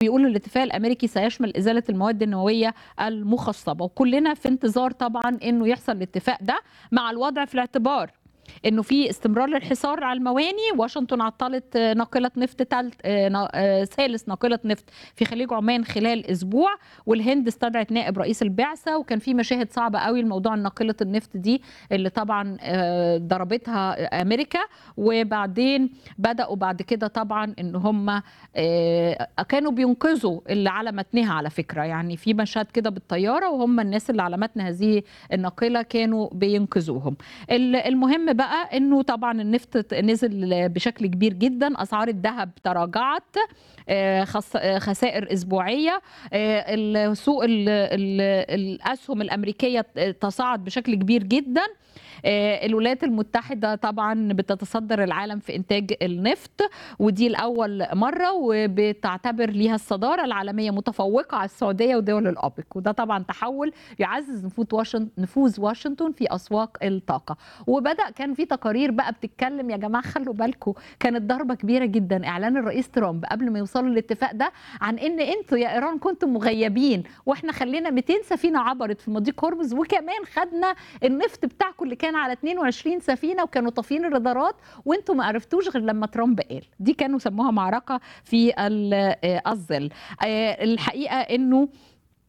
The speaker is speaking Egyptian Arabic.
بيقولوا الاتفاق الامريكي سيشمل ازاله المواد النوويه المخصبه وكلنا في انتظار طبعا انه يحصل الاتفاق ده مع الوضع في الاعتبار انه في استمرار للحصار على المواني واشنطن عطلت ناقله نفط تالت ثالث ناقله نفط في خليج عمان خلال اسبوع والهند استدعت نائب رئيس البعثه وكان في مشاهد صعبه قوي لموضوع ناقله النفط دي اللي طبعا ضربتها امريكا وبعدين بداوا بعد كده طبعا ان هم كانوا بينقذوا اللي على متنها على فكره يعني في مشهد كده بالطياره وهم الناس اللي على متن هذه الناقله كانوا بينقذوهم المهم بقى انه طبعا النفط نزل بشكل كبير جدا اسعار الذهب تراجعت خسائر اسبوعيه السوق الاسهم الامريكيه تصاعد بشكل كبير جدا الولايات المتحده طبعا بتتصدر العالم في انتاج النفط ودي لاول مره وبتعتبر ليها الصداره العالميه متفوقه على السعوديه ودول الاوبك وده طبعا تحول يعزز نفوذ واشنطن نفوذ واشنطن في اسواق الطاقه وبدا كان في تقارير بقى بتتكلم يا جماعه خلوا بالكم كانت ضربه كبيره جدا اعلان الرئيس ترامب قبل ما يوصلوا للاتفاق ده عن ان انتوا يا ايران كنتم مغيبين واحنا خلينا 200 سفينه عبرت في مضيق هرمز وكمان خدنا النفط بتاعكم اللي كان على 22 سفينه وكانوا طافين الرادارات وانتم ما عرفتوش غير لما ترامب قال دي كانوا سموها معركه في الظل الحقيقه انه